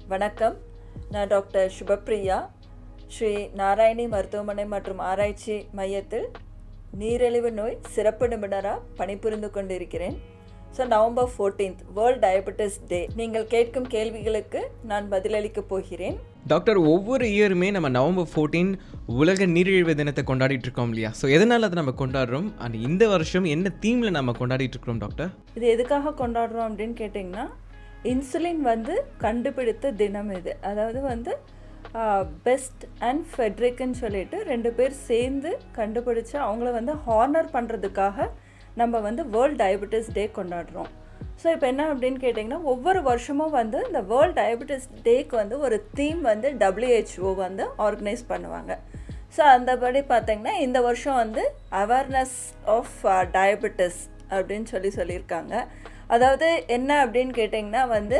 வணக்கம் நான் டாக்டர் சுபப்ரியா ஸ்ரீ நாராயணி மருத்துவமனை மற்றும் ஆராய்ச்சி மையத்தில் நீரிழிவு நோய் சிறப்பு நிபுணராக பணிபுரிந்து கொண்டிருக்கிறேன் so November fourteenth World Diabetes Day நீங்கள் கேட்கும் கேள்விகளுக்கு நான் பதிலளிக்கப் போகிறேன் டாக்டர் ஒவ்வொரு இயருமே நம்ம நவம்பர் ஃபோர்டீன் உலக நீரிழிவு தினத்தை கொண்டாடிட்டு இருக்கோம் இல்லையா ஸோ எதனால் அதை நம்ம கொண்டாடுறோம் அண்ட் இந்த வருஷம் என்ன தீமில் நம்ம கொண்டாடிட்டு இருக்கிறோம் டாக்டர் இது எதுக்காக கொண்டாடுறோம் அப்படின்னு கேட்டிங்கன்னா இன்சுலின் வந்து கண்டுபிடித்த தினம் இது அதாவது வந்து பெஸ்ட் அண்ட் ஃபெட்ரிக்னு சொல்லிட்டு ரெண்டு பேர் சேர்ந்து கண்டுபிடிச்சு அவங்கள வந்து ஹானர் பண்ணுறதுக்காக நம்ம வந்து வேர்ல்ட் டயபெட்டிஸ் டே கொண்டாடுறோம் ஸோ இப்போ என்ன அப்படின்னு கேட்டிங்கன்னா ஒவ்வொரு வருஷமும் வந்து இந்த வேர்ல்ட் டயபெட்டிஸ் டேக்கு வந்து ஒரு தீம் வந்து டபிள்யூஹெச்ஓ வந்து ஆர்கனைஸ் பண்ணுவாங்க ஸோ அந்தபடி பார்த்தீங்கன்னா இந்த வருஷம் வந்து அவேர்னஸ் ஆஃப் டயபெட்டிஸ் அப்படின்னு சொல்லி சொல்லியிருக்காங்க அதாவது என்ன அப்படின்னு கேட்டிங்கன்னா வந்து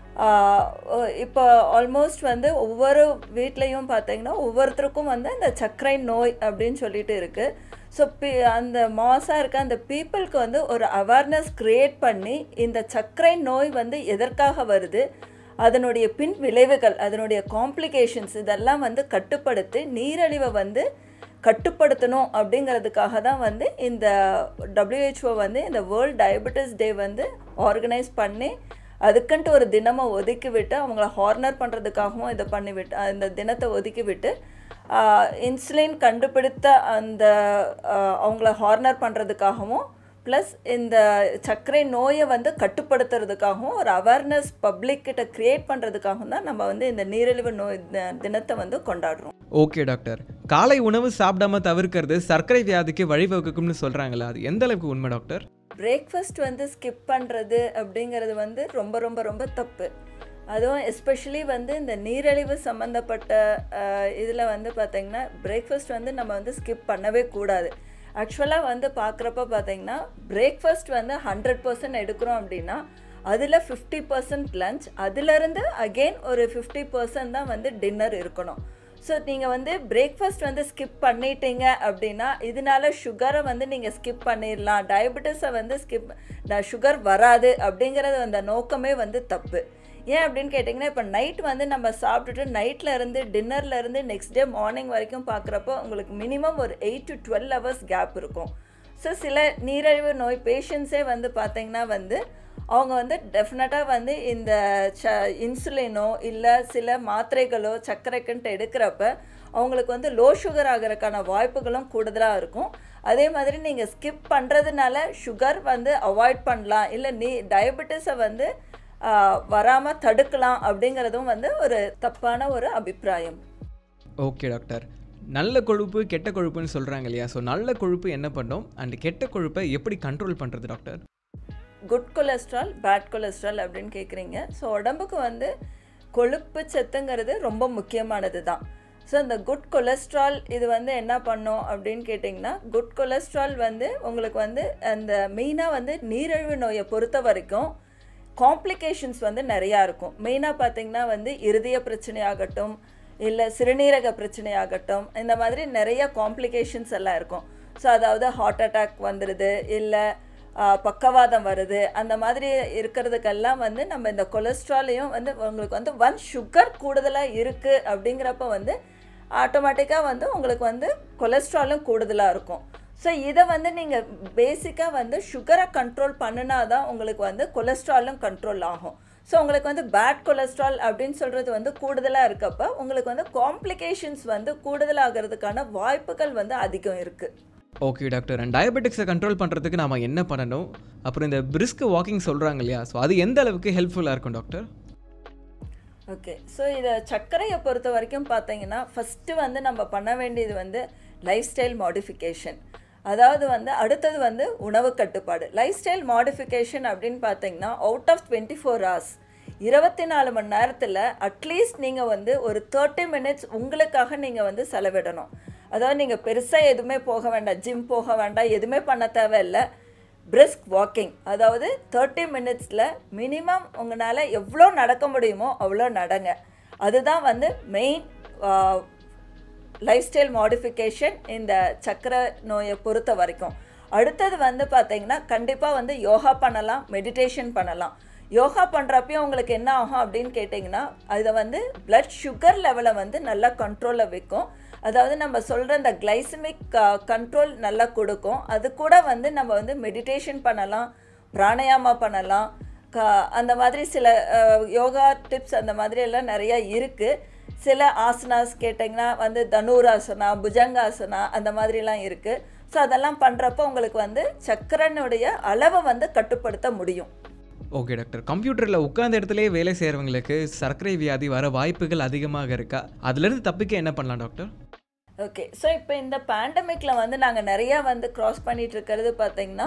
இப்போ ஆல்மோஸ்ட் வந்து ஒவ்வொரு வீட்லேயும் பார்த்தீங்கன்னா ஒவ்வொருத்தருக்கும் வந்து இந்த சர்க்கரை நோய் அப்படின்னு சொல்லிட்டு இருக்குது ஸோ பி அந்த மாசாக இருக்க அந்த பீப்புளுக்கு வந்து ஒரு அவேர்னஸ் க்ரியேட் பண்ணி இந்த சர்க்கரை நோய் வந்து எதற்காக வருது அதனுடைய பின் விளைவுகள் அதனுடைய காம்ப்ளிகேஷன்ஸ் இதெல்லாம் வந்து கட்டுப்படுத்தி நீரழிவை வந்து கட்டுப்படுத்தணும் அப்படிங்கிறதுக்காக தான் வந்து இந்த டபிள்யூஹெச்ஓ வந்து இந்த வேர்ல்ட் டயபெட்டிஸ் டே வந்து ஆர்கனைஸ் பண்ணி அதுக்குன்ட்டு ஒரு தினமை ஒதுக்கி விட்டு அவங்கள ஹார்னர் பண்ணுறதுக்காகவும் இதை பண்ணி விட்டு இந்த தினத்தை ஒதுக்கி விட்டு இன்சுலின் கண்டுபிடித்த அந்த அவங்கள ஹார்னர் பண்ணுறதுக்காகவும் ப்ளஸ் இந்த சர்க்கரை நோயை வந்து கட்டுப்படுத்துறதுக்காகவும் ஒரு அவேர்னஸ் பப்ளிக் கிட்ட க்ரியேட் பண்ணுறதுக்காகவும் தான் நம்ம வந்து இந்த நீரிழிவு நோய் தினத்தை வந்து கொண்டாடுறோம் ஓகே டாக்டர் காலை உணவு சாப்பிடாம தவிர்க்கிறது சர்க்கரை வியாதிக்கு வழிவகுக்கும்னு சொல்கிறாங்களா அது எந்த அளவுக்கு உண்மை டாக்டர் பிரேக்ஃபாஸ்ட் வந்து ஸ்கிப் பண்ணுறது அப்படிங்கிறது வந்து ரொம்ப ரொம்ப ரொம்ப தப்பு அதுவும் எஸ்பெஷலி வந்து இந்த நீரிழிவு சம்மந்தப்பட்ட இதில் வந்து பார்த்திங்கன்னா பிரேக்ஃபாஸ்ட் வந்து நம்ம வந்து ஸ்கிப் பண்ணவே கூடாது ஆக்சுவலாக வந்து பார்க்குறப்ப பார்த்தீங்கன்னா பிரேக்ஃபாஸ்ட் வந்து ஹண்ட்ரட் பர்சன்ட் எடுக்கிறோம் அப்படின்னா அதில் ஃபிஃப்டி பர்சன்ட் லஞ்ச் அதிலிருந்து அகெயின் ஒரு ஃபிஃப்டி பர்சன்ட் தான் வந்து டின்னர் இருக்கணும் ஸோ நீங்கள் வந்து பிரேக்ஃபாஸ்ட் வந்து ஸ்கிப் பண்ணிட்டீங்க அப்படின்னா இதனால சுகரை வந்து நீங்கள் ஸ்கிப் பண்ணிடலாம் டயபெட்டிஸை வந்து ஸ்கிப் சுகர் வராது அப்படிங்கிறது அந்த நோக்கமே வந்து தப்பு ஏன் அப்படின்னு கேட்டிங்கன்னா இப்போ நைட் வந்து நம்ம சாப்பிட்டுட்டு நைட்டில் இருந்து டின்னரில் இருந்து நெக்ஸ்ட் டே மார்னிங் வரைக்கும் பார்க்குறப்போ உங்களுக்கு மினிமம் ஒரு eight to twelve hours gap இருக்கும் ஸோ சில நீரிழிவு நோய் பேஷண்ட்ஸே வந்து பார்த்திங்கன்னா வந்து அவங்க வந்து டெஃபினட்டாக வந்து இந்த ச இன்சுலினோ இல்லை சில மாத்திரைகளோ சர்க்கரைக்குன்ட்டு எடுக்கிறப்ப அவங்களுக்கு வந்து லோ சுகர் ஆகிறதுக்கான வாய்ப்புகளும் கூடுதலாக இருக்கும் அதே மாதிரி நீங்கள் ஸ்கிப் பண்ணுறதுனால சுகர் வந்து அவாய்ட் பண்ணலாம் இல்லை நீ டயபெட்டிஸை வந்து வராமல் தடுக்கலாம் அப்படிங்கிறதும் வந்து ஒரு தப்பான ஒரு அபிப்பிராயம் ஓகே டாக்டர் நல்ல கொழுப்பு கெட்ட கொழுப்புன்னு சொல்கிறாங்க இல்லையா ஸோ நல்ல கொழுப்பு என்ன பண்ணும் அண்ட் கெட்ட கொழுப்பை எப்படி கண்ட்ரோல் பண்ணுறது doctor good cholesterol bad cholesterol அப்படின்னு கேட்குறீங்க ஸோ உடம்புக்கு வந்து கொழுப்பு சத்துங்கிறது ரொம்ப முக்கியமானது தான் ஸோ இந்த குட் கொலஸ்ட்ரால் இது வந்து என்ன பண்ணும் அப்படின்னு கேட்டிங்கன்னா குட் கொலஸ்ட்ரால் வந்து உங்களுக்கு வந்து அந்த மெயினாக வந்து நீரிழிவு நோயை பொறுத்த வரைக்கும் காம்ப்ளிகேஷன்ஸ் வந்து நிறையா இருக்கும் மெயினாக பார்த்திங்கன்னா வந்து இருதய பிரச்சனையாகட்டும் இல்லை சிறுநீரக பிரச்சனையாகட்டும் இந்த மாதிரி நிறைய காம்ப்ளிகேஷன்ஸ் எல்லாம் இருக்கும் ஸோ அதாவது ஹார்ட் அட்டாக் வந்துடுது இல்லை பக்கவாதம் வருது அந்த மாதிரி இருக்கிறதுக்கெல்லாம் வந்து நம்ம இந்த கொலஸ்ட்ராலையும் வந்து உங்களுக்கு வந்து ஒன் சுகர் கூடுதலாக இருக்குது அப்படிங்கிறப்ப வந்து ஆட்டோமேட்டிக்காக வந்து உங்களுக்கு வந்து கொலஸ்ட்ராலும் கூடுதலாக இருக்கும் ஸோ இதை வந்து நீங்கள் பேசிக்காக வந்து சுகரை கண்ட்ரோல் பண்ணினா தான் உங்களுக்கு வந்து கொலஸ்ட்ராலும் கண்ட்ரோல் ஆகும் ஸோ உங்களுக்கு வந்து பேட் கொலஸ்ட்ரால் அப்படின்னு சொல்கிறது வந்து கூடுதலாக இருக்கப்போ உங்களுக்கு வந்து காம்ப்ளிகேஷன்ஸ் வந்து கூடுதலாகிறதுக்கான வாய்ப்புகள் வந்து அதிகம் இருக்குது ஓகே டாக்டர் அண்ட் டயபெட்டிக்ஸை கண்ட்ரோல் பண்ணுறதுக்கு நாம் என்ன பண்ணணும் அப்புறம் இந்த பிரிஸ்க் வாக்கிங் சொல்கிறாங்க இல்லையா ஸோ அது எந்த அளவுக்கு ஹெல்ப்ஃபுல்லாக இருக்கும் டாக்டர் ஓகே ஸோ இதை சர்க்கரையை பொறுத்த வரைக்கும் பார்த்தீங்கன்னா ஃபஸ்ட்டு வந்து நம்ம பண்ண வேண்டியது வந்து லைஃப் ஸ்டைல் மாடிஃபிகேஷன் அதாவது வந்து அடுத்தது வந்து உணவு கட்டுப்பாடு லைஃப் ஸ்டைல் மாடிஃபிகேஷன் அப்படின்னு பார்த்தீங்கன்னா out of twenty four hours இருபத்தி நாலு மணி நேரத்தில் அட்லீஸ்ட் நீங்கள் வந்து ஒரு தேர்ட்டி மினிட்ஸ் உங்களுக்காக நீங்கள் வந்து செலவிடணும் அதாவது நீங்கள் பெருசாக எதுவுமே போக வேண்டாம் ஜிம் போக வேண்டாம் எதுவுமே பண்ண தேவையில்லை பிரிஸ்க் வாக்கிங் அதாவது தேர்ட்டி மினிட்ஸில் மினிமம் உங்களால் எவ்வளோ நடக்க முடியுமோ அவ்வளோ நடங்க அதுதான் வந்து மெயின் லைஃப் ஸ்டைல் மாடிஃபிகேஷன் இந்த சக்கரை நோயை பொறுத்த வரைக்கும் அடுத்தது வந்து பார்த்தீங்கன்னா கண்டிப்பாக வந்து யோகா பண்ணலாம் மெடிடேஷன் பண்ணலாம் யோகா பண்ணுறப்பையும் உங்களுக்கு என்ன ஆகும் அப்படின்னு கேட்டிங்கன்னா அதை வந்து பிளட் சுகர் லெவலை வந்து நல்லா கண்ட்ரோலில் வைக்கும் அதாவது நம்ம சொல்கிற இந்த கிளைசமிக் கண்ட்ரோல் நல்லா கொடுக்கும் அது கூட வந்து நம்ம வந்து மெடிடேஷன் பண்ணலாம் பிராணாயாமா பண்ணலாம் க அந்த மாதிரி சில அஹ், யோகா டிப்ஸ் அந்த மாதிரி எல்லாம் நிறையா இருக்குது சில ஆசனாஸ் கேட்டிங்கன்னா வந்து தனுராசனா புஜங்காசனா அந்த மாதிரிலாம் இருக்குது ஸோ அதெல்லாம் பண்ணுறப்போ உங்களுக்கு வந்து சக்கரனுடைய அளவை வந்து கட்டுப்படுத்த முடியும் ஓகே டாக்டர் கம்ப்யூட்டரில் உட்கார்ந்த இடத்துலயே வேலை செய்கிறவங்களுக்கு சர்க்கரை வியாதி வர வாய்ப்புகள் அதிகமாக இருக்கா அதுலேருந்து தப்பிக்க என்ன பண்ணலாம் டாக்டர் ஓகே ஸோ இப்போ இந்த பேண்டமிக்கில் வந்து நாங்கள் நிறையா வந்து க்ராஸ் பண்ணிட்டு இருக்கிறது பார்த்தீங்கன்னா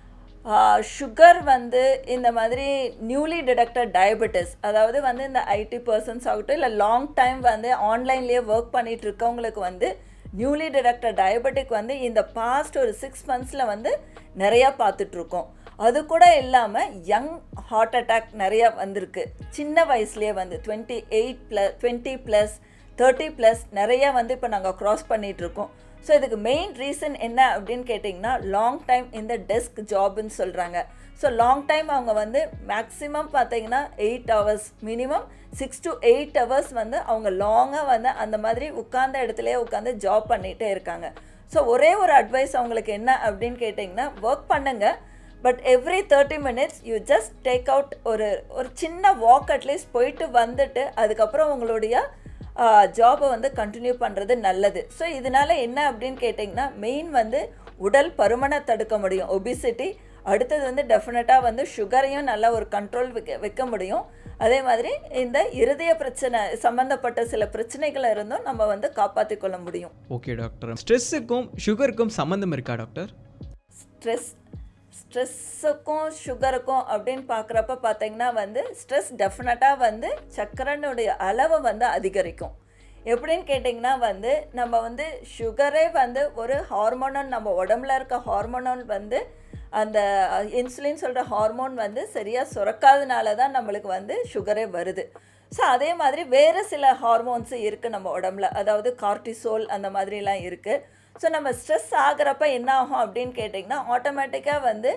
சுகர் வந்து இந்த மாதிரி நியூலி டிடெக்டட் டயபெட்டிஸ் அதாவது வந்து இந்த ஐடி பர்சன்ஸ் ஆகட்டும் இல்லை லாங் டைம் வந்து ஆன்லைன்லேயே ஒர்க் பண்ணிட்டு இருக்கவங்களுக்கு வந்து நியூலி டிடெக்டட் டயபெட்டிக் வந்து இந்த பாஸ்ட் ஒரு சிக்ஸ் மந்த்ஸில் வந்து நிறையா பார்த்துட்ருக்கோம் அது கூட இல்லாமல் யங் ஹார்ட் அட்டாக் நிறையா வந்திருக்கு சின்ன வயசுலேயே வந்து twenty eight plus twenty plus thirty plus நிறையா வந்து இப்போ நாங்கள் க்ராஸ் பண்ணிகிட்ருக்கோம் ஸோ இதுக்கு மெயின் ரீசன் என்ன அப்படின்னு கேட்டிங்கன்னா லாங் டைம் இந்த டெஸ்க் ஜாப்னு சொல்கிறாங்க ஸோ லாங் டைம் அவங்க வந்து மேக்ஸிமம் பார்த்தீங்கன்னா eight hours minimum six to eight hours வந்து அவங்க லாங்காக வந்து அந்த மாதிரி உட்கார்ந்த இடத்துலையே உட்காந்து ஜாப் பண்ணிகிட்டே இருக்காங்க ஸோ ஒரே ஒரு அட்வைஸ் அவங்களுக்கு என்ன அப்படின்னு கேட்டிங்கன்னா ஒர்க் பண்ணுங்கள் but every thirty minutes you just take out ஒரு ஒரு சின்ன வாக் அட்லீஸ்ட் போயிட்டு வந்துட்டு அதுக்கப்புறம் உங்களுடைய ஜாபை வந்து கண்டினியூ பண்ணுறது நல்லது ஸோ இதனால என்ன அப்படின்னு கேட்டிங்கன்னா மெயின் வந்து உடல் பருமனை தடுக்க முடியும் ஒபிசிட்டி அடுத்தது வந்து டெஃபினட்டாக வந்து சுகரையும் நல்லா ஒரு கண்ட்ரோல் வைக்க வைக்க முடியும் அதே மாதிரி இந்த இருதய பிரச்சனை சம்மந்தப்பட்ட சில பிரச்சனைகள் இருந்தும் நம்ம வந்து காப்பாற்றிக் கொள்ள முடியும் ஓகே டாக்டர் ஸ்ட்ரெஸ்ஸுக்கும் சுகருக்கும் சம்மந்தம் இருக்கா டாக்டர் ஸ்ட்ரெஸ் ஸ்ட்ரெஸ்ஸுக்கும் சுகருக்கும் அப்படின்னு பார்க்குறப்ப பார்த்தீங்கன்னா வந்து ஸ்ட்ரெஸ் டெஃபினட்டாக வந்து சக்கரனுடைய அளவை வந்து அதிகரிக்கும் எப்படின்னு கேட்டிங்கன்னா வந்து நம்ம வந்து சுகரே வந்து ஒரு ஹார்மோனல் நம்ம உடம்புல இருக்க ஹார்மோனல் வந்து அந்த இன்சுலின் சொல்கிற ஹார்மோன் வந்து சரியாக சுரக்காதனால தான் நம்மளுக்கு வந்து சுகரே வருது ஸோ அதே மாதிரி வேறு சில ஹார்மோன்ஸு இருக்குது நம்ம உடம்புல அதாவது கார்டிசோல் அந்த மாதிரிலாம் இருக்குது ஸோ நம்ம ஸ்ட்ரெஸ் ஆகிறப்ப என்ன ஆகும் அப்படின்னு கேட்டிங்கன்னா ஆட்டோமேட்டிக்காக வந்து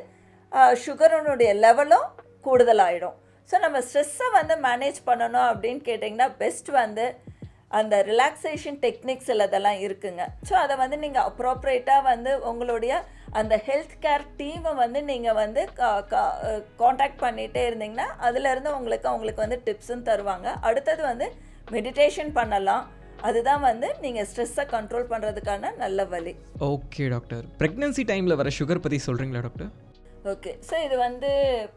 சுகரனுடைய லெவலும் கூடுதலாயிடும் ஸோ நம்ம ஸ்ட்ரெஸ்ஸை வந்து மேனேஜ் பண்ணணும் அப்படின்னு கேட்டிங்கன்னா பெஸ்ட் வந்து அந்த ரிலாக்ஸேஷன் டெக்னிக்ஸ் இதெல்லாம் இருக்குங்க ஸோ அதை வந்து நீங்கள் அப்ரோப்ரேட்டாக வந்து உங்களுடைய அந்த ஹெல்த் கேர் டீமை வந்து நீங்கள் வந்து காண்டாக்ட் பண்ணிகிட்டே இருந்தீங்கன்னா அதுலேருந்து உங்களுக்கு அவங்களுக்கு வந்து டிப்ஸும் தருவாங்க அடுத்தது வந்து மெடிடேஷன் பண்ணலாம் அதுதான் வந்து நீங்கள் ஸ்ட்ரெஸ்ஸை கண்ட்ரோல் பண்ணுறதுக்கான நல்ல வழி ஓகே டாக்டர் ப்ரெக்னன்சி டைமில் வர சுகர் பற்றி சொல்கிறீங்களா டாக்டர் ஓகே ஸோ இது வந்து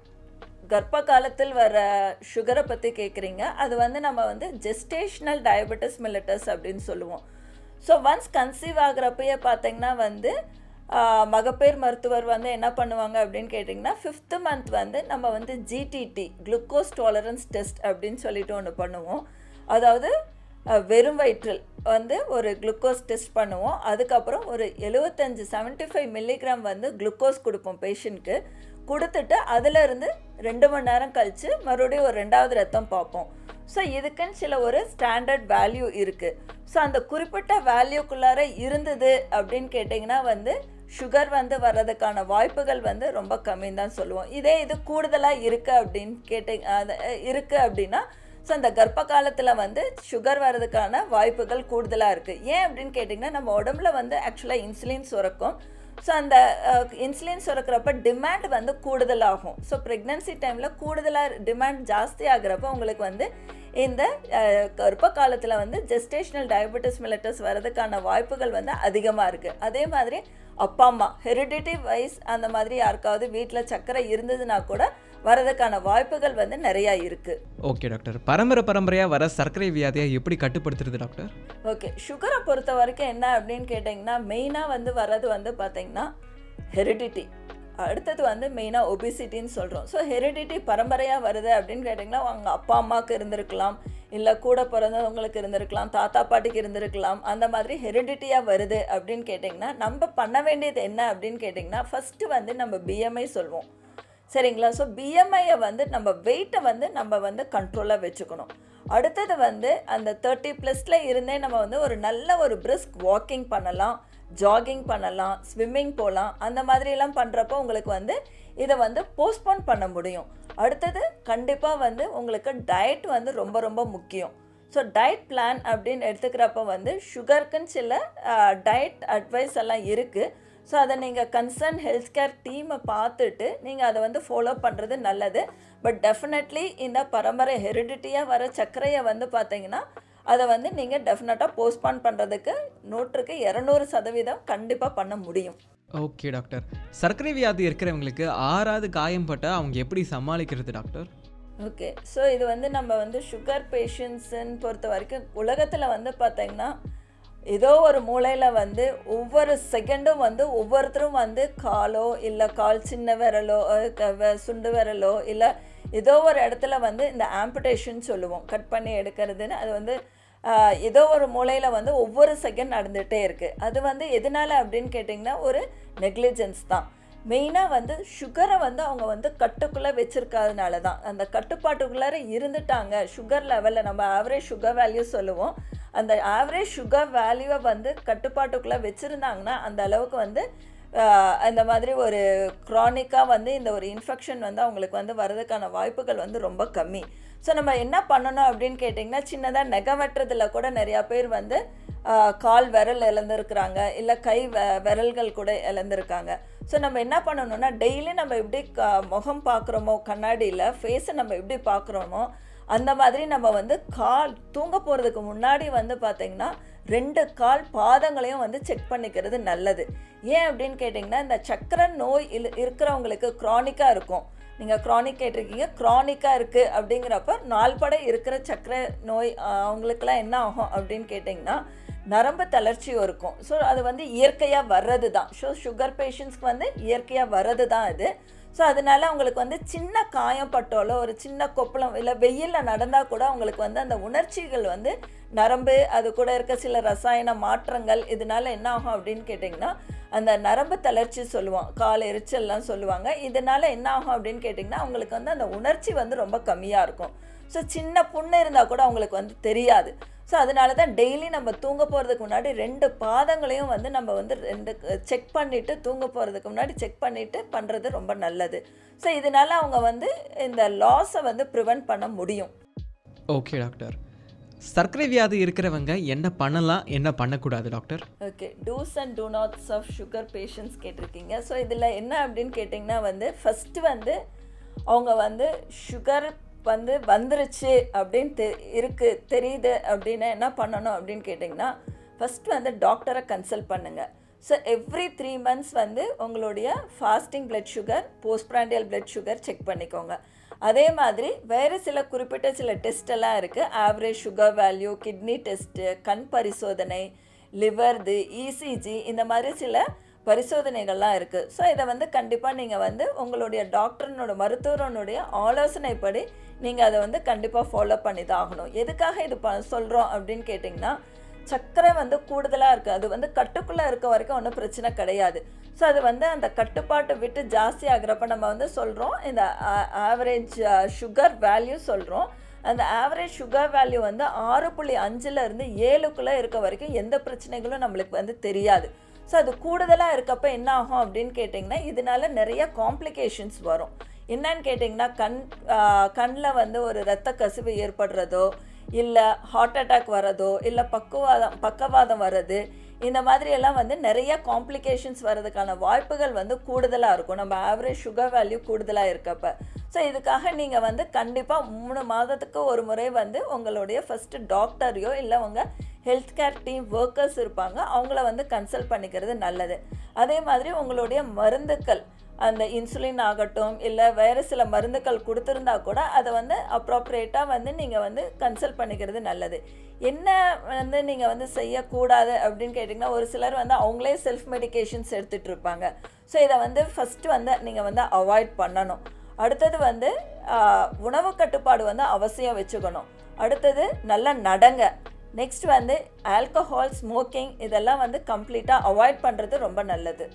கர்ப்ப காலத்தில் வர சுகரை பற்றி கேட்குறீங்க அது வந்து நம்ம வந்து ஜெஸ்டேஷ்னல் டயபெட்டிஸ் மில்லட்டஸ் அப்படின்னு சொல்லுவோம் ஸோ ஒன்ஸ் கன்சீவ் ஆகிறப்பயே பார்த்தீங்கன்னா வந்து ஆஹ், மகப்பேறு மருத்துவர் வந்து என்ன பண்ணுவாங்க அப்படின்னு கேட்டிங்கன்னா ஃபிஃப்த்து மந்த் வந்து நம்ம வந்து ஜிடிடி குளுக்கோஸ் டாலரன்ஸ் டெஸ்ட் அப்படின்னு சொல்லிட்டு ஒன்று பண்ணுவோம் அதாவது அஹ், வெறும் வயிற்றில் வந்து ஒரு குளுக்கோஸ் டெஸ்ட் பண்ணுவோம் அதுக்கப்புறம் ஒரு எழுபத்தஞ்சு 75 ஃபைவ் மில்லிகிராம் வந்து குளுக்கோஸ் கொடுப்போம் பேஷண்ட்க்கு கொடுத்துட்டு அதிலிருந்து ரெண்டு மணி நேரம் கழித்து மறுபடியும் ஒரு ரெண்டாவது ரத்தம் பார்ப்போம் ஸோ இதுக்குன்னு சில ஒரு ஸ்டாண்டர்ட் வேல்யூ இருக்குது ஸோ அந்த குறிப்பிட்ட வேல்யூக்குள்ளார இருந்தது அப்படின்னு கேட்டிங்கன்னா வந்து சுகர் வந்து வர்றதுக்கான வாய்ப்புகள் வந்து ரொம்ப கம்மின்னு தான் சொல்லுவோம் இதே இது கூடுதலாக இருக்குது அப்படின்னு கேட்டிங்க அது இருக்குது அப்படின்னா ஸோ அந்த கர்ப்ப காலத்தில் வந்து சுகர் வர்றதுக்கான வாய்ப்புகள் கூடுதலாக இருக்குது ஏன் அப்படின்னு கேட்டிங்கன்னா நம்ம உடம்புல வந்து ஆக்சுவலாக இன்சுலின் சுரக்கும் ஸோ அந்த இன்சுலின் சுரக்கிறப்ப டிமாண்ட் வந்து கூடுதலாகும் ஸோ ப்ரெக்னன்சி டைமில் கூடுதலாக டிமாண்ட் ஜாஸ்தி ஆகுறப்ப உங்களுக்கு வந்து இந்த அஹ், கர்ப்ப காலத்தில் வந்து ஜெஸ்டேஷனல் டயபெட்டிஸ் மில்லட்டஸ் வரதுக்கான வாய்ப்புகள் வந்து அதிகமாக இருக்குது அதே மாதிரி அப்பா அம்மா ஹெரிடிட்டி வைஸ் அந்த மாதிரி யாருக்காவது வீட்டில் சர்க்கரை இருந்ததுன்னா கூட வரதுக்கான வாய்ப்புகள் வந்து நிறையா இருக்குது ஓகே டாக்டர் பரம்பரை பரம்பரையாக வர சர்க்கரை வியாதியை எப்படி கட்டுப்படுத்துறது டாக்டர் ஓகே சுகரை பொறுத்த வரைக்கும் என்ன அப்படின்னு கேட்டிங்கன்னா மெயினாக வந்து வர்றது வந்து பார்த்தீங்கன்னா ஹெரிடிட்டி அடுத்தது வந்து மெயினாக ஒபிசிட்டின்னு சொல்கிறோம் ஸோ ஹெரிடிட்டி பரம்பரையாக வருது அப்படின்னு கேட்டிங்கன்னா அவங்க அப்பா அம்மாவுக்கு இருந்திருக்கலாம் இல்லை கூட பிறந்தவங்களுக்கு இருந்திருக்கலாம் தாத்தா பாட்டிக்கு இருந்திருக்கலாம் அந்த மாதிரி ஹெரிடிட்டியாக வருது அப்படின்னு கேட்டிங்கன்னா நம்ம பண்ண வேண்டியது என்ன அப்படின்னு கேட்டிங்கன்னா ஃபஸ்ட்டு வந்து நம்ம பிஎம்ஐ சொல்வோம் சரிங்களா ஸோ பிஎம்ஐயை வந்து நம்ம வெயிட்டை வந்து நம்ம வந்து கண்ட்ரோலாக வச்சுக்கணும் அடுத்தது வந்து அந்த தேர்ட்டி ப்ளஸில் இருந்தே நம்ம வந்து ஒரு நல்ல ஒரு பிரிஸ்க் வாக்கிங் பண்ணலாம் ஜாகிங் பண்ணலாம் ஸ்விம்மிங் போகலாம் அந்த மாதிரிலாம் பண்ணுறப்போ உங்களுக்கு வந்து இதை வந்து போஸ்ட்போன் பண்ண முடியும் அடுத்தது கண்டிப்பாக வந்து உங்களுக்கு டயட் வந்து ரொம்ப ரொம்ப முக்கியம் ஸோ டயட் பிளான் அப்படின்னு எடுத்துக்கிறப்ப வந்து சுகருக்குன்னு சில டயட் அட்வைஸ் எல்லாம் இருக்குது ஸோ அதை நீங்கள் கன்சர்ன் ஹெல்த் கேர் டீமை பார்த்துட்டு நீங்கள் அதை வந்து ஃபாலோ பண்ணுறது நல்லது பட் டெஃபினெட்லி இந்த பரம்பரை ஹெரிடிட்டியாக வர சர்க்கரையை வந்து பார்த்தீங்கன்னா அதை வந்து நீங்கள் டெஃபினட்டாக போஸ்ட்பான் பண்ணுறதுக்கு நூற்றுக்கு இரநூறு சதவீதம் கண்டிப்பாக பண்ண முடியும் ஓகே டாக்டர் சர்க்கரை வியாதி இருக்கிறவங்களுக்கு ஆறாவது காயம் பட்டால் அவங்க எப்படி சமாளிக்கிறது டாக்டர் ஓகே ஸோ இது வந்து நம்ம வந்து சுகர் பேஷண்ட்ஸுன்னு பொறுத்த வரைக்கும் உலகத்தில் வந்து பார்த்தீங்கன்னா ஏதோ ஒரு மூலையில் வந்து ஒவ்வொரு செகண்டும் வந்து ஒவ்வொருத்தரும் வந்து காலோ இல்லை கால் சின்ன விரலோ அஹ் க- வ- சுண்டு விரலோ இல்லை ஏதோ ஒரு இடத்துல வந்து இந்த ஆம்புடேஷன் சொல்லுவோம் கட் பண்ணி எடுக்கிறதுன்னு அது வந்து ஆஹ், ஏதோ ஒரு மூலையில் வந்து ஒவ்வொரு செகண்ட் நடந்துகிட்டே இருக்குது அது வந்து எதனால அப்படின்னு கேட்டிங்கன்னா ஒரு நெக்லிஜென்ஸ் தான் மெயினாக வந்து சுகரை வந்து அவங்க வந்து கட்டுக்குள்ளே வச்சிருக்காதனால தான் அந்த கட்டுப்பாட்டுக்குள்ளார இருந்துட்டாங்க சுகர் லெவலில் நம்ம ஆவரேஜ் சுகர் வேல்யூ சொல்லுவோம் அந்த ஆவரேஜ் சுகர் வேல்யூவை வந்து கட்டுப்பாட்டுக்குள்ளே வச்சுருந்தாங்கன்னா அந்த அளவுக்கு வந்து ஆஹ், அந்த மாதிரி ஒரு க்ரானிக்காக வந்து இந்த ஒரு இன்ஃபெக்ஷன் வந்து அவங்களுக்கு வந்து வர்றதுக்கான வாய்ப்புகள் வந்து ரொம்ப கம்மி ஸோ நம்ம என்ன பண்ணணும் அப்படின்னு கேட்டிங்கன்னா சின்னதாக நெகை வெட்டுறதுல கூட நிறையா பேர் வந்து ஆஹ், கால் விரல் இழந்திருக்கிறாங்க இல்லை கை வ- விரல்கள் கூட இழந்திருக்காங்க ஸோ நம்ம என்ன பண்ணணும்னா டெய்லி நம்ம எப்படி க முகம் பார்க்குறோமோ கண்ணாடியில் ஃபேஸை நம்ம எப்படி பார்க்குறோமோ அந்த மாதிரி நம்ம வந்து கால் தூங்க போகிறதுக்கு முன்னாடி வந்து பார்த்திங்கன்னா ரெண்டு கால் பாதங்களையும் வந்து செக் பண்ணிக்கிறது நல்லது ஏன் அப்படின்னு கேட்டிங்கன்னா இந்த சக்கரை நோய் இல் இருக்கிறவங்களுக்கு க்ரானிக்காக இருக்கும் நீங்கள் க்ரானிக் கேட்டிருக்கீங்க க்ரானிக்காக இருக்குது அப்படிங்கிறப்ப நாள்பட இருக்கிற சக்கரை நோய் ஆஹ், அவங்களுக்கெல்லாம் என்ன ஆகும் அப்படின்னு கேட்டிங்கன்னா நரம்பு தளர்ச்சி இருக்கும் ஸோ அது வந்து இயற்கையாக வர்றது தான் ஸோ சுகர் பேஷண்ட்ஸ்க்கு வந்து இயற்கையாக வர்றது தான் இது ஸோ அதனால அவங்களுக்கு வந்து சின்ன காயம் பட்டோலோ ஒரு சின்ன கொப்பளம் இல்லை வெயிலில் நடந்தால் கூட அவங்களுக்கு வந்து அந்த உணர்ச்சிகள் வந்து நரம்பு அது கூட இருக்க சில ரசாயன மாற்றங்கள் இதனால என்ன ஆகும் அப்படின்னு கேட்டிங்கன்னா அந்த நரம்பு தளர்ச்சி சொல்லுவோம் கால் எரிச்சல்லாம் சொல்லுவாங்க இதனால என்ன ஆகும் அப்படின்னு கேட்டிங்கன்னா அவங்களுக்கு வந்து அந்த உணர்ச்சி வந்து ரொம்ப கம்மியாக இருக்கும் ஸோ சின்ன புண்ணு இருந்தால் கூட அவங்களுக்கு வந்து தெரியாது ஸோ அதனால தான் டெய்லி நம்ம தூங்க போகிறதுக்கு முன்னாடி ரெண்டு பாதங்களையும் வந்து நம்ம வந்து ரெண்டு செக் பண்ணிவிட்டு தூங்க போகிறதுக்கு முன்னாடி செக் பண்ணிவிட்டு பண்ணுறது ரொம்ப நல்லது ஸோ இதனால அவங்க வந்து இந்த லாஸை வந்து ப்ரிவென்ட் பண்ண முடியும் ஓகே டாக்டர் சர்க்கரை வியாதி இருக்கிறவங்க என்ன பண்ணலாம் என்ன பண்ணக்கூடாது doctor okay do's and don'ts of sugar patients கேட்டிருக்கீங்க ஸோ இதில் என்ன அப்படின்னு கேட்டிங்கன்னா வந்து ஃபஸ்ட்டு வந்து அவங்க வந்து சுகர் வந்து வந்துருச்சு அப்படின்னு தெ இருக்கு தெரியுது அப்படின்னு என்ன பண்ணணும் அப்படின்னு கேட்டிங்கன்னா ஃபஸ்ட் வந்து டாக்டரை கன்சல்ட் பண்ணுங்கள் ஸோ எவ்ரி த்ரீ மந்த்ஸ் வந்து உங்களுடைய fasting blood sugar postprandial blood sugar check பண்ணிக்கோங்க அதே மாதிரி வேறு சில குறிப்பிட்ட சில டெஸ்ட் எல்லாம் இருக்குது average sugar value kidney test கண் பரிசோதனை லிவர்து இசிஜி இந்த மாதிரி சில பரிசோதனைகள்லாம் இருக்குது ஸோ இதை வந்து கண்டிப்பாக நீங்கள் வந்து உங்களுடைய டாக்டர்னோட மருத்துவரனுடைய ஆலோசனைப்படி நீங்கள் அதை வந்து கண்டிப்பாக ஃபாலோ பண்ணி தான் ஆகணும் எதுக்காக இது ப சொல்கிறோம் அப்படின்னு கேட்டிங்கன்னா சர்க்கரை வந்து கூடுதலாக இருக்குது அது வந்து கட்டுக்குள்ளே இருக்க வரைக்கும் ஒன்றும் பிரச்சனை கிடையாது ஸோ அது வந்து அந்த கட்டுப்பாட்டை விட்டு ஜாஸ்தி ஆகுறப்ப நம்ம வந்து சொல்கிறோம் இந்த ஆவரேஜ் சுகர் வேல்யூ சொல்கிறோம் அந்த ஆவரேஜ் சுகர் வேல்யூ வந்து ஆறு புள்ளி அஞ்சுல இருந்து ஏழுக்குள்ளே இருக்க வரைக்கும் எந்த பிரச்சனைகளும் நம்மளுக்கு வந்து தெரியாது ஸோ அது கூடுதலாக இருக்கப்ப என்ன ஆகும் அப்படின்னு கேட்டிங்கன்னா இதனால நிறைய காம்ப்ளிகேஷன்ஸ் வரும் என்னன்னு கேட்டிங்கன்னா கண் கண்ணில் வந்து ஒரு இரத்த கசிவு ஏற்படுறதோ இல்லை ஹார்ட் அட்டாக் வரதோ இல்லை பக்குவாதம் பக்கவாதம் வர்றது இந்த மாதிரி எல்லாம் வந்து நிறைய காம்ப்ளிகேஷன்ஸ் வர்றதுக்கான வாய்ப்புகள் வந்து கூடுதலாக இருக்கும் நம்ம ஆவரேஜ் சுகர் வேல்யூ கூடுதலாக இருக்கப்ப ஸோ இதுக்காக நீங்கள் வந்து கண்டிப்பாக மூணு மாதத்துக்கு ஒரு முறை வந்து உங்களுடைய ஃபஸ்ட்டு டாக்டரையோ இல்லை உங்கள் ஹெல்த் கேர் டீம் ஒர்க்கர்ஸ் இருப்பாங்க அவங்கள வந்து கன்சல்ட் பண்ணிக்கிறது நல்லது அதே மாதிரி உங்களுடைய மருந்துக்கள் அந்த இன்சுலின் ஆகட்டும் இல்லை வேறு சில மருந்துகள் கொடுத்துருந்தா கூட அதை வந்து அப்ராப்ரியேட்டாக வந்து நீங்கள் வந்து கன்சல்ட் பண்ணிக்கிறது நல்லது என்ன வந்து நீங்கள் வந்து செய்யக்கூடாது அப்படின்னு கேட்டிங்கன்னா ஒரு சிலர் வந்து அவங்களே செல்ஃப் மெடிகேஷன்ஸ் எடுத்துகிட்டு இருப்பாங்க ஸோ இதை வந்து ஃபஸ்ட்டு வந்து நீங்கள் வந்து அவாய்ட் பண்ணணும் அடுத்தது வந்து ஆஹ், உணவு கட்டுப்பாடு வந்து அவசியம் வச்சுக்கணும் அடுத்தது நல்லா நடங்க நெக்ஸ்ட் வந்து ஆல்கஹால் ஸ்மோக்கிங் இதெல்லாம் வந்து கம்ப்ளீட்டாக அவாய்ட் பண்ணுறது ரொம்ப நல்லது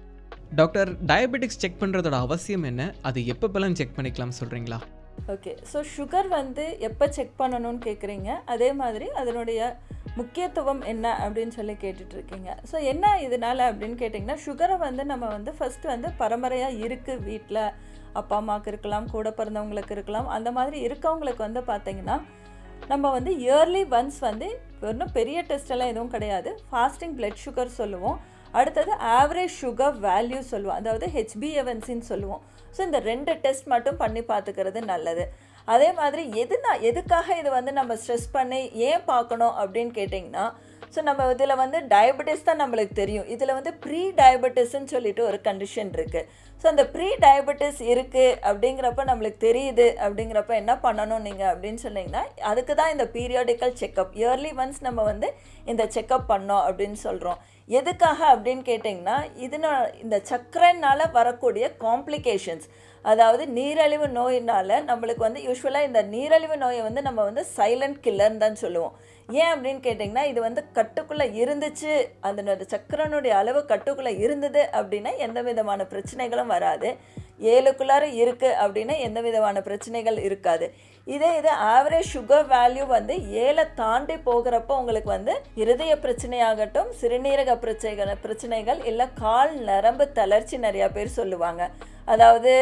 டாக்டர் டயபெட்டிக்ஸ் செக் பண்ணுறதோட அவசியம் என்ன அது எப்பப்பெல்லாம் செக் பண்ணிக்கலாம் சொல்கிறீங்களா ஓகே ஸோ சுகர் வந்து எப்போ செக் பண்ணணும்னு கேட்குறீங்க அதே மாதிரி அதனுடைய முக்கியத்துவம் என்ன அப்படின்னு சொல்லி கேட்டுட்ருக்கீங்க ஸோ என்ன இதனால அப்படின்னு கேட்டிங்கன்னா சுகரை வந்து நம்ம வந்து ஃபஸ்ட்டு வந்து பரம்பரையாக இருக்குது வீட்டில் அப்பா அம்மாவுக்கு இருக்கலாம் கூட பிறந்தவங்களுக்கு இருக்கலாம் அந்த மாதிரி இருக்கவங்களுக்கு வந்து பார்த்தீங்கன்னா நம்ம வந்து இயர்லி ஒன்ஸ் வந்து இன்னும் பெரிய டெஸ்ட் எல்லாம் எதுவும் கிடையாது ஃபாஸ்டிங் பிளட் சுகர் சொல்லுவோம் அடுத்தது ஆவரேஜ் சுகர் வேல்யூ சொல்லுவோம் அதாவது ஹெச்பிஎவன்சின்னு சொல்லுவோம் ஸோ இந்த ரெண்டு டெஸ்ட் மட்டும் பண்ணி பார்த்துக்கிறது நல்லது அதே மாதிரி எதுனா எதுக்காக இது வந்து நம்ம ஸ்ட்ரெஸ் பண்ணி ஏன் பார்க்கணும் அப்படின்னு கேட்டிங்கன்னா ஸோ நம்ம இதில் வந்து டயபெட்டிஸ் தான் நம்மளுக்கு தெரியும் இதில் வந்து ப்ரீ டயபெட்டிஸ்ன்னு சொல்லிட்டு ஒரு கண்டிஷன் இருக்குது ஸோ அந்த ப்ரீ டயபெட்டிஸ் இருக்குது அப்படிங்கிறப்ப நம்மளுக்கு தெரியுது அப்படிங்கிறப்ப என்ன பண்ணணும் நீங்கள் அப்படின்னு சொன்னீங்கன்னா அதுக்கு தான் இந்த பீரியாடிக்கல் செக்கப் இயர்லி ஒன்ஸ் நம்ம வந்து இந்த செக்கப் பண்ணோம் அப்படின்னு சொல்கிறோம் எதுக்காக அப்படின்னு கேட்டிங்கன்னா இதனால இந்த சர்க்கரைனால் வரக்கூடிய காம்ப்ளிகேஷன்ஸ் அதாவது நீரழிவு நோயினால் நம்மளுக்கு வந்து யூஸ்வலாக இந்த நீரழிவு நோயை வந்து நம்ம வந்து சைலண்ட் கில்லர்னு தான் சொல்லுவோம் ஏன் அப்படின்னு கேட்டிங்கன்னா இது வந்து கட்டுக்குள்ளே இருந்துச்சு அதனோட சக்கரனுடைய அளவு கட்டுக்குள்ளே இருந்தது அப்படின்னா எந்த விதமான பிரச்சனைகளும் வராது ஏழுக்குள்ளார இருக்குது அப்படின்னா எந்த விதமான பிரச்சனைகள் இருக்காது இதே இது ஆவரேஜ் சுகர் வேல்யூ வந்து ஏழை தாண்டி போகிறப்போ உங்களுக்கு வந்து இருதய பிரச்சனையாகட்டும் சிறுநீரக பிரச்சனைகள் பிரச்சனைகள் இல்லை கால் நரம்பு தளர்ச்சி நிறையா பேர் சொல்லுவாங்க அதாவது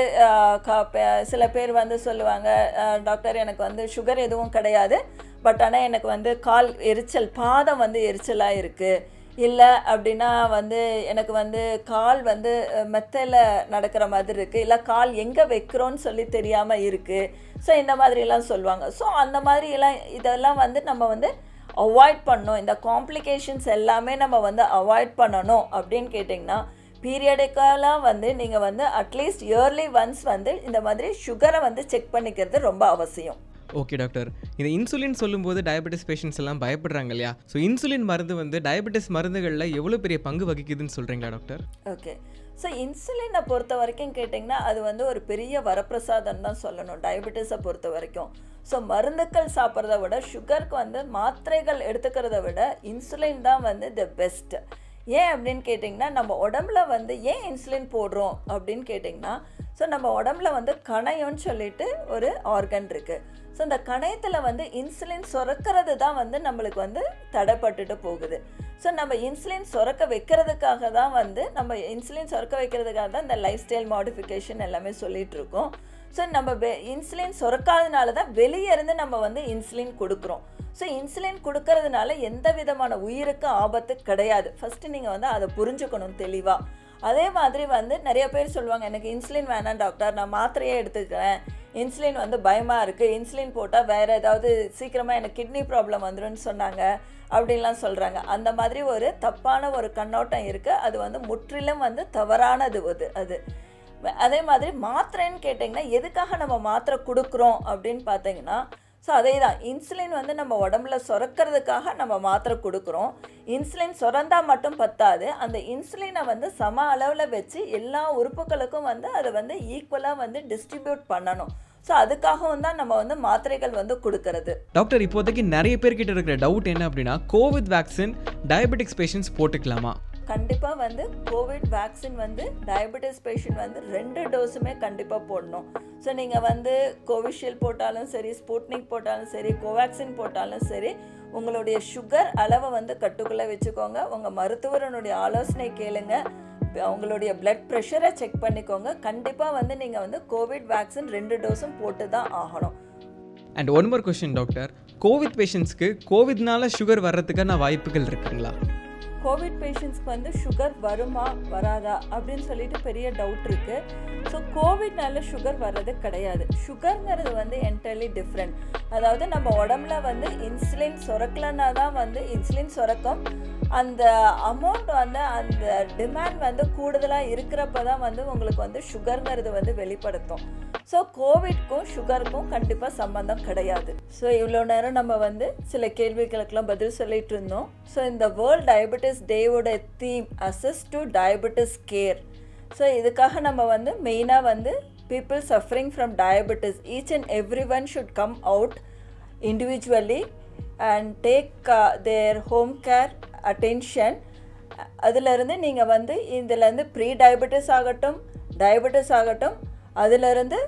சில பேர் வந்து சொல்லுவாங்க டாக்டர் எனக்கு வந்து சுகர் எதுவும் கிடையாது பட் ஆனால் எனக்கு வந்து கால் எரிச்சல் பாதம் வந்து எரிச்சலாக இருக்குது இல்லை அப்படின்னா வந்து எனக்கு வந்து கால் வந்து மெத்தையில் நடக்கிற மாதிரி இருக்குது இல்லை கால் எங்கே வைக்கிறோன்னு சொல்லி தெரியாமல் இருக்குது ஸோ இந்த மாதிரிலாம் சொல்லுவாங்க ஸோ அந்த மாதிரிலாம் இதெல்லாம் வந்து நம்ம வந்து அவாய்ட் பண்ணணும் இந்த காம்ப்ளிகேஷன்ஸ் எல்லாமே நம்ம வந்து அவாய்ட் பண்ணணும் அப்படின்னு கேட்டிங்கன்னா பீரியடிக்கலாக வந்து நீங்கள் வந்து அட்லீஸ்ட் இயர்லி ஒன்ஸ் வந்து இந்த மாதிரி சுகரை வந்து செக் பண்ணிக்கிறது ரொம்ப அவசியம் ஓகே டாக்டர் இந்த இன்சுலின் சொல்லும்போது டயபெட்டிஸ் பேஷண்ட்ஸ் எல்லாம் பயப்படுறாங்க இல்லையா ஸோ இன்சுலின் மருந்து வந்து டயபெட்டிஸ் மருந்துகளில் எவ்வளோ பெரிய பங்கு வகிக்குதுன்னு சொல்கிறீங்களா டாக்டர் ஓகே ஸோ இன்சுலினை பொறுத்த வரைக்கும் கேட்டிங்கன்னா அது வந்து ஒரு பெரிய வரப்பிரசாதம் தான் சொல்லணும் டயபெட்டிஸை பொறுத்த வரைக்கும் ஸோ மருந்துக்கள் சாப்பிட்றத விட சுகருக்கு வந்து மாத்திரைகள் எடுத்துக்கிறத விட இன்சுலின் தான் வந்து த பெஸ்ட் ஏன் அப்படின்னு கேட்டிங்கன்னா நம்ம உடம்புல வந்து ஏன் இன்சுலின் போடுறோம் அப்படின்னு கேட்டிங்கன்னா ஸோ நம்ம உடம்புல வந்து கணையம்னு சொல்லிட்டு ஒரு ஆர்கன் இருக்குது ஸோ இந்த கணையத்தில் வந்து இன்சுலின் சுரக்கிறது தான் வந்து நம்மளுக்கு வந்து தடைப்பட்டுட்டு போகுது ஸோ நம்ம இன்சுலின் சுரக்க வைக்கிறதுக்காக தான் வந்து நம்ம இன்சுலின் சுரக்க வைக்கிறதுக்காக தான் இந்த லைஃப் ஸ்டைல் மாடிஃபிகேஷன் எல்லாமே சொல்லிட்டு இருக்கோம் ஸோ நம்ம வெ இன்சுலின் சுரக்காதனால தான் வெளியே இருந்து நம்ம வந்து இன்சுலின் கொடுக்குறோம் ஸோ இன்சுலின் கொடுக்கறதுனால எந்த விதமான உயிருக்கு ஆபத்து கிடையாது ஃபஸ்ட்டு நீங்கள் வந்து அதை புரிஞ்சுக்கணும் தெளிவாக அதே மாதிரி வந்து நிறைய பேர் சொல்லுவாங்க எனக்கு இன்சுலின் வேணாம் டாக்டர் நான் மாத்திரையே எடுத்துக்கிறேன் இன்சுலின் வந்து பயமாக இருக்குது இன்சுலின் போட்டால் வேறு ஏதாவது சீக்கிரமாக எனக்கு கிட்னி ப்ராப்ளம் வந்துடும்னு சொன்னாங்க அப்படின்லாம் சொல்கிறாங்க அந்த மாதிரி ஒரு தப்பான ஒரு கண்ணோட்டம் இருக்குது அது வந்து முற்றிலும் வந்து தவறானது அது அது அதே மாதிரி மாத்திரைன்னு கேட்டிங்கன்னா எதுக்காக நம்ம மாத்திரை கொடுக்குறோம் அப்படின்னு பார்த்தீங்கன்னா ஸோ அதே தான் இன்சுலின் வந்து நம்ம உடம்புல சுரக்கிறதுக்காக நம்ம மாத்திரை கொடுக்குறோம் இன்சுலின் சுரந்தா மட்டும் பத்தாது அந்த இன்சுலினை வந்து சம அளவில் வச்சு எல்லா உறுப்புகளுக்கும் வந்து அதை வந்து ஈக்குவலாக வந்து டிஸ்ட்ரிபியூட் பண்ணணும் ஸோ அதுக்காகவும் தான் நம்ம வந்து மாத்திரைகள் வந்து கொடுக்கறது டாக்டர் இப்போதைக்கு நிறைய பேர்கிட்ட இருக்கிற டவுட் என்ன அப்படின்னா கோவிட் வேக்சின் டயபெட்டிக்ஸ் பேஷண்ட்ஸ் போட்டுக்கலாமா கண்டிப்பாக வந்து கோவிட் வேக்சின் வந்து டயபெட்டிஸ் பேஷண்ட் வந்து ரெண்டு டோஸுமே கண்டிப்பாக போடணும் ஸோ நீங்கள் வந்து கோவிஷீல்டு போட்டாலும் சரி ஸ்புட்னிக் போட்டாலும் சரி கோவேக்சின் போட்டாலும் சரி உங்களுடைய சுகர் அளவை வந்து கட்டுக்குள்ளே வச்சுக்கோங்க உங்கள் மருத்துவரனுடைய ஆலோசனை கேளுங்க உங்களுடைய பிளட் ப்ரெஷரை செக் பண்ணிக்கோங்க கண்டிப்பாக வந்து நீங்கள் வந்து கோவிட் வேக்சின் ரெண்டு டோஸும் போட்டு தான் ஆகணும் and one more question doctor covid பேஷண்ட்ஸ்க்கு கோவிட்னால சுகர் வர்றதுக்கான வாய்ப்புகள் இருக்குங்களா கோவிட் பேஷண்ட்ஸ்க்கு வந்து சுகர் வருமா வராதா அப்படின்னு சொல்லிட்டு பெரிய டவுட் இருக்குது ஸோ கோவிட்னால சுகர் வர்றது கிடையாது சுகருங்கிறது வந்து என்டையர்லி டிஃப்ரெண்ட் அதாவது நம்ம உடம்புல வந்து இன்சுலின் சுரக்கலன்னா தான் வந்து இன்சுலின் சுரக்கும் அந்த அமௌண்ட் வந்து அந்த டிமாண்ட் வந்து கூடுதலாக இருக்கிறப்ப தான் வந்து உங்களுக்கு வந்து சுகருங்கிறது வந்து வெளிப்படுத்தும் ஸோ கோவிட்க்கும் சுகருக்கும் கண்டிப்பாக சம்பந்தம் கிடையாது ஸோ இவ்வளோ நேரம் நம்ம வந்து சில கேள்விகளுக்கெல்லாம் பதில் சொல்லிட்டு இருந்தோம் ஸோ இந்த வேர்ல்ட் டயபெட்டிஸ் டேவோட theme access to diabetes care so இதுக்காக நம்ம வந்து மெயினாக வந்து people suffering from diabetes each and every one should come out individually and take their home care attention அதிலிருந்து நீங்கள் வந்து இதிலேருந்து ப்ரீ டயபெட்டிஸ் ஆகட்டும் டயபெட்டிஸ் ஆகட்டும் அதிலிருந்து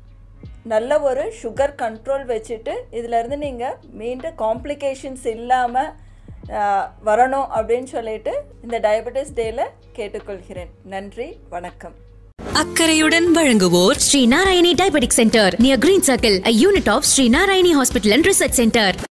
நல்ல ஒரு சுகர் கண்ட்ரோல் வச்சுட்டு இதிலேருந்து நீங்கள் மீண்டும் காம்ப்ளிகேஷன்ஸ் இல்லாமல் வரணும் அப்படின்னு சொல்லிட்டு இந்த டயபெட்டிஸ் டேயில் கேட்டுக்கொள்கிறேன் நன்றி வணக்கம் அக்கறையுடன் வழங்குவோர் Sri Narayani Diabetic Center near Green Circle, a unit of Sri Narayani Hospital and Research Center.